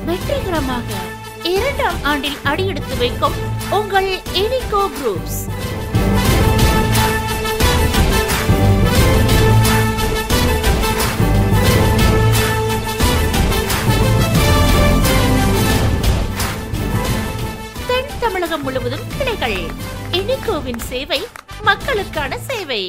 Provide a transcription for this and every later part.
வெற்றிகரமாக இரண்டாம் ஆண்டில் அடியெடுத்து வைக்கும் உங்கள் எனிகோ குரூப்ஸ் தென் தமிழகம் முழுவதும் கிளைகள் எனிகோவின் சேவை மக்களுக்கான சேவை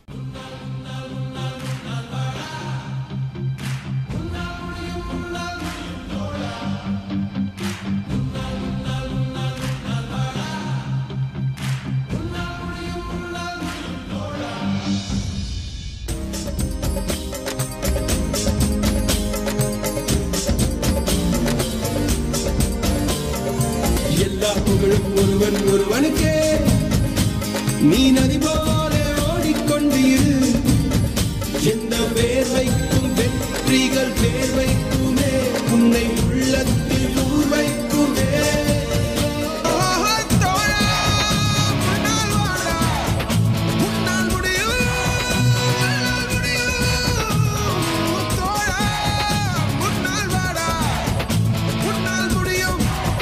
எல்லா புகழும் ஒருவன் ஒருவனுக்கே நீ நதி போல ஓடிக்கொண்டு இரு எந்த வேர்வைக்கும் வெற்றிகள் வேர்வைக்குமே உன்னை உள்ளத்தில் ஊர் வைக்குமே ஆஹா, தோழா, உன்னால் வாழா, உன்னால் முடியும், உன்னால் முடியும். தோழா, உன்னால் வாடா, உன்னால் முடியும்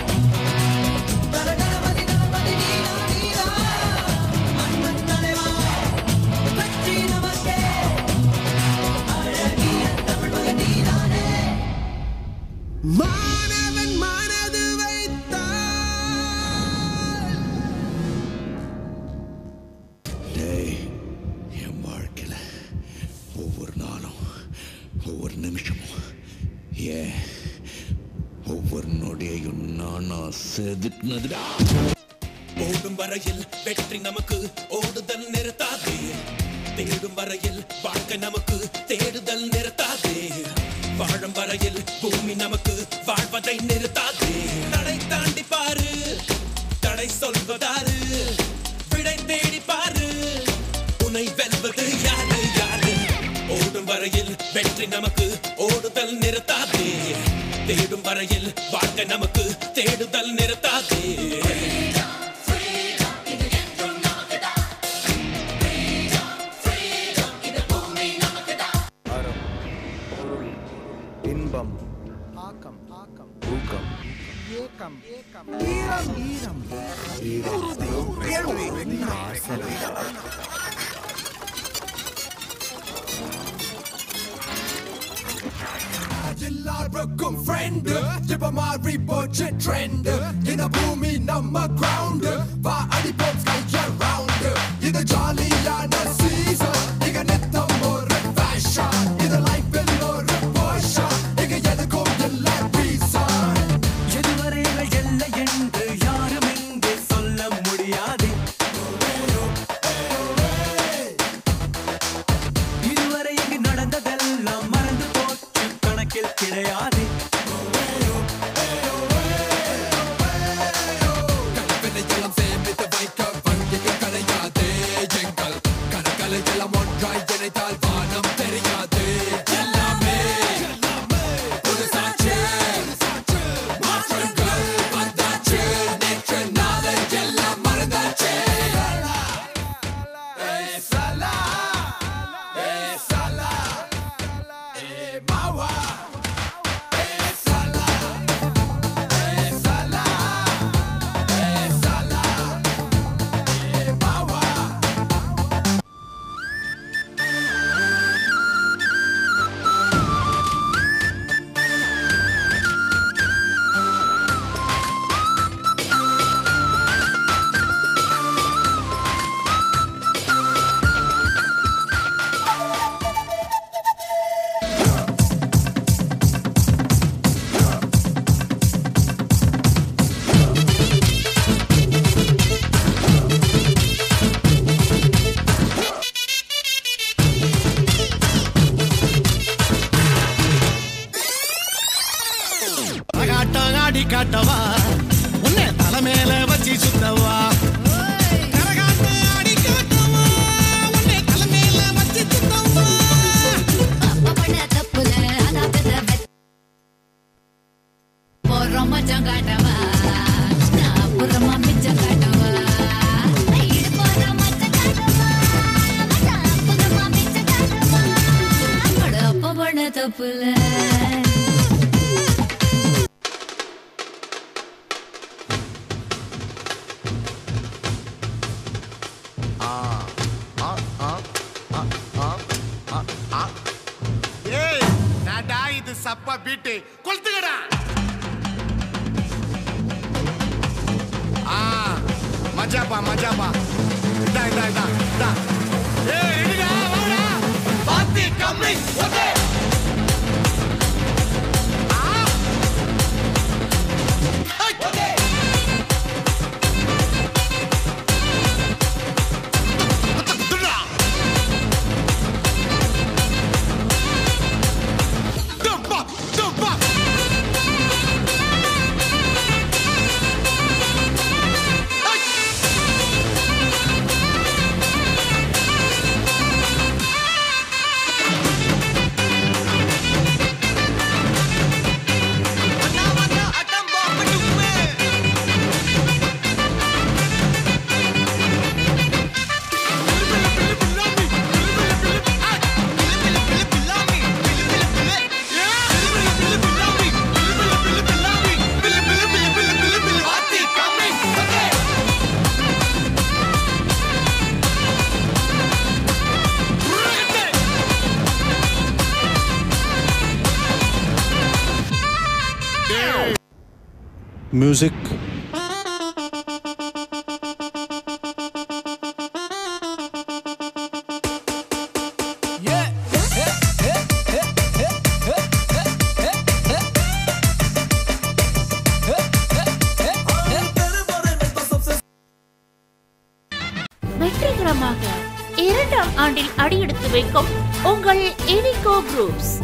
மாணவன் மனது வைத்தான் டேய் என் வாழ்க்கையில் ஒவ்வொரு நாளும் ஒவ்வொரு நிமிஷமும் ஏன் ஒவ்வொரு நொடியையும் நானா செதுக்குனதுடா ஓடும் வரையில் வெற்றி நமக்கு ஓடுதல் நிறுத்தாதே தேடும் வரையில் வாழ்க்கை நமக்கு தேடுதல் நிறுத்தாதே வாழும் வரையில் பூமி நமக்கு வாழ்வதை நிறுத்தாதே தடை தாண்டி பாரு தடை சொல்வதாரு விடை தேடி பாரு உன்னை வெல்வது யாரு யாரு ஓடும் வரையில் வெற்றி நமக்கு ஓடுதல் நிறுத்தாதே தேடும் வரையில் வாழ்க்கை நமக்கு தேடுதல் நிறுத்தாதே அறம் பொருள் இன்பம் ஆக்கம் ஆக்கம் ஊக்கம் ஏக்கம் ஏக்கம் ஈரம் ஈரம் ஈரம் நாசம். எல்லாருக்கும் ஃப்ரெண்ட் இப்ப மாறி போச்சு ட்ரெண்ட் இந்த பூமி நம்ம கிரவுண்ட் வா அடிப்போம் ஸ்கை ரவுண்ட் இது ஜாலியான சீசன் இங்க நித்தம் ஒரு ஃபேஷன் இது லைஃபில் ஒரு போஷன் இங்க எதுக்கும் இல்லை ரீசன் எதுவரைகள் எல்லை என்று யாரும் இங்கே சொல்ல முடியாது இதுவரை இங்கு நடந்ததெல்லாம் மறந்து போச்சு கணக்கில் கிடையாது கலப்பினையெல்லாம் சேமித்து வைக்க வங்கிகள் கிடையாது எங்கள் கணக்களை எல்லாம் ஒன்றாய் இணைத்தால் வானம் தெரியாது எல்லாமே புதுசாச்சு மாற்றங்கள் வந்தாச்சு நேற்று நாளை எல்லாம் மறந்தாச்சு ஏ சலா ஏ சலா ஏ மாவா ஏ சலா ஏ சலா ஏ சலா ஏ மாவா கரகாட்டம் ஆடி காட்டவா உன்னை தலைமையில வச்சு சுத்தவா கரகாட்டம் ஆடி காட்டவா உன்னை தலைமையில வச்சு சுத்தவா அப்பா பண்ண தப்புல அதான் பெத்த வெத்- போறோம் மச்சான் காட்டவா நான் அப்புறமா மிச்சம் காட்டவா இது போறோம் மச்சான் காட்டவா மச்சான் அப்புறமா மிச்சம் காட்டவா அட அப்பா பண்ண தப்புல திருட்டு கொளுத்துக்கடா ஆ மஜாப்பா மஜாப்பா இதா இதா இதா இதா ஏய் ரெடிடா வாடா பாத்தி கம்மி ஓகே music வெற்றிகரமாக இரண்டாம் ஆண்டில் அடியெடுத்து வைக்கும் உங்கள் எனிகோ குரூப்ஸ்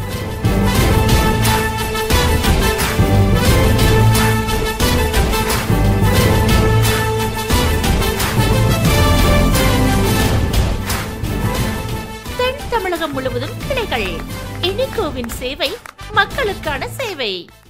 தென் தமிழகம் முழுவதும் கிளைகள் எனிகோவின் சேவை மக்களுக்கான சேவை